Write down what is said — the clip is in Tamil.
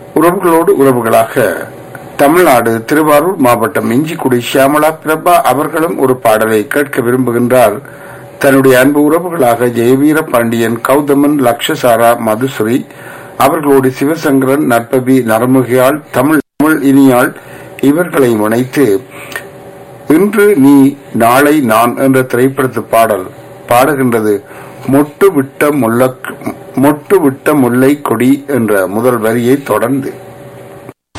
உறவுகளோடு உறவுகளாக தமிழ்நாடு திருவாரூர் மாவட்டம் இஞ்சிக்குடி சியாமலா பிரபா அவர்களும் ஒரு பாடலை கேட்க விரும்புகின்றார் தன்னுடைய அன்பு உறவுகளாக ஜெயவீர பாண்டியன் கௌதமன் லக்ஷசாரா மதுஸ்ரீ அவர்களோடு சிவசங்கரன் நற்பவி நரமுகியாள் தமிழ் தமிழ் இனியாள் இவர்களை இணைத்து இன்று நீ நாளை நான் என்ற திரைப்படத்து பாடல் பாடுகின்றது மொட்டு விட்ட முல்ல மொட்டு விட்ட முல்லை கொடி என்ற முதல் வரியை தொடர்ந்து